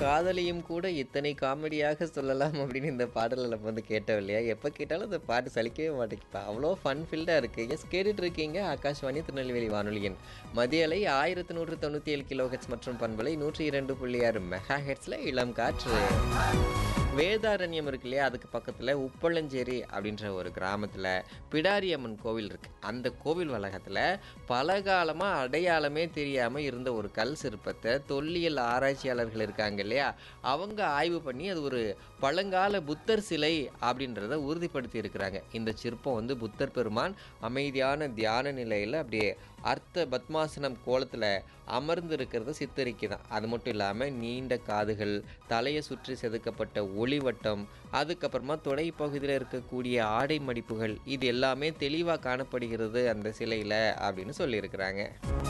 காதலியும் கூட இத்தனை காமெடியாக சொல்லலாம் அப்படின்னு இந்த பாடலை நம்ம வந்து கேட்டோம் இல்லையா எப்போ கேட்டாலும் இந்த பாட்டு சலிக்கவே மாட்டேங்குப்பா அவ்வளோ ஃபன் ஃபீல்டாக இருக்குது எஸ் கேட்டுட்டு இருக்கீங்க ஆகாஷ்வாணி திருநெல்வேலி வானொலியின் மதியலை ஆயிரத்தி நூற்று தொண்ணூற்றி ஏழு கிலோ ஹெட்ஸ் மற்றும் பண்பலை நூற்றி இரண்டு புள்ளி ஆறு மெகா ஹெட்ஸில் இளம் காற்று வேதாரண்யம் இருக்கு இல்லையா அதுக்கு பக்கத்தில் உப்பளஞ்சேரி அப்படின்ற ஒரு கிராமத்தில் பிடாரி அம்மன் கோவில் இருக்குது அந்த கோவில் வளாகத்தில் பல காலமாக அடையாளமே தெரியாமல் இருந்த ஒரு கல் சிற்பத்தை தொல்லியல் ஆராய்ச்சியாளர்கள் இருக்காங்க இல்லையா அவங்க ஆய்வு பண்ணி அது ஒரு பழங்கால புத்தர் சிலை அப்படின்றத உறுதிப்படுத்தி இருக்கிறாங்க இந்த சிற்பம் வந்து புத்தர் பெருமான் அமைதியான தியான நிலையில் அப்படியே அர்த்த பத்மாசனம் கோலத்தில் அமர்ந்து இருக்கிறத சித்தரிக்குதான் அது மட்டும் இல்லாமல் நீண்ட காதுகள் தலையை சுற்றி செதுக்கப்பட்ட ஒளிவட்டம் அதுக்கப்புறமா தொடை பகுதியில் இருக்கக்கூடிய ஆடை மடிப்புகள் இது எல்லாமே தெளிவாக காணப்படுகிறது அந்த சிலையில் அப்படின்னு சொல்லியிருக்கிறாங்க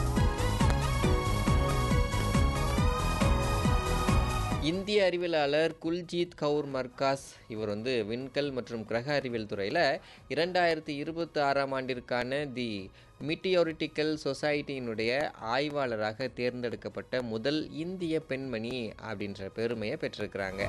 இந்திய அறிவியலாளர் குல்ஜீத் கவுர் மர்காஸ் இவர் வந்து விண்கல் மற்றும் கிரக அறிவியல் துறையில் இரண்டாயிரத்தி இருபத்தி ஆறாம் ஆண்டிற்கான தி மிட்டியோரிட்டிக்கல் சொசைட்டியினுடைய ஆய்வாளராக தேர்ந்தெடுக்கப்பட்ட முதல் இந்திய பெண்மணி அப்படின்ற பெருமையை பெற்றிருக்கிறாங்க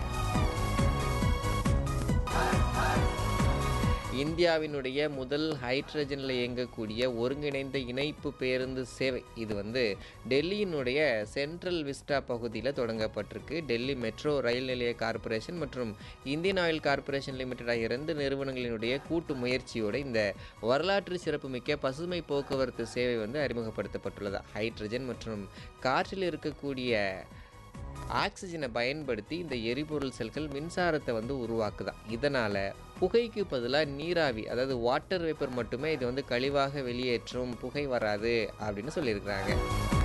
இந்தியாவினுடைய முதல் ஹைட்ரஜனில் இயங்கக்கூடிய ஒருங்கிணைந்த இணைப்பு பேருந்து சேவை இது வந்து டெல்லியினுடைய சென்ட்ரல் விஸ்டா பகுதியில் தொடங்கப்பட்டிருக்கு டெல்லி மெட்ரோ ரயில் நிலைய கார்ப்பரேஷன் மற்றும் இந்தியன் ஆயில் கார்ப்பரேஷன் லிமிடெட் ஆகிய இரண்டு நிறுவனங்களினுடைய கூட்டு முயற்சியோடு இந்த வரலாற்று சிறப்புமிக்க பசுமை போக்குவரத்து சேவை வந்து அறிமுகப்படுத்தப்பட்டுள்ளது ஹைட்ரஜன் மற்றும் காற்றில் இருக்கக்கூடிய ஆக்சிஜனை பயன்படுத்தி இந்த எரிபொருள் செல்கள் மின்சாரத்தை வந்து உருவாக்குதான் இதனால் புகைக்கு பதிலாக நீராவி அதாவது வாட்டர் வேப்பர் மட்டுமே இது வந்து கழிவாக வெளியேற்றும் புகை வராது அப்படின்னு சொல்லியிருக்கிறாங்க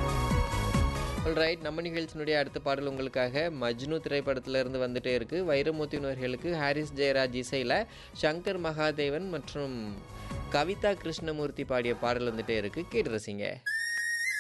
ரைட் நம்ம நிகழ்ச்சியினுடைய அடுத்த பாடல் உங்களுக்காக மஜ்னு திரைப்படத்துல இருந்து வந்துட்டே இருக்கு வைரமுத்தினர்களுக்கு ஹாரிஸ் ஜெயராஜ் இசையில் சங்கர் மகாதேவன் மற்றும் கவிதா கிருஷ்ணமூர்த்தி பாடிய பாடல் வந்துட்டே இருக்கு கேட்டு ரசிங்க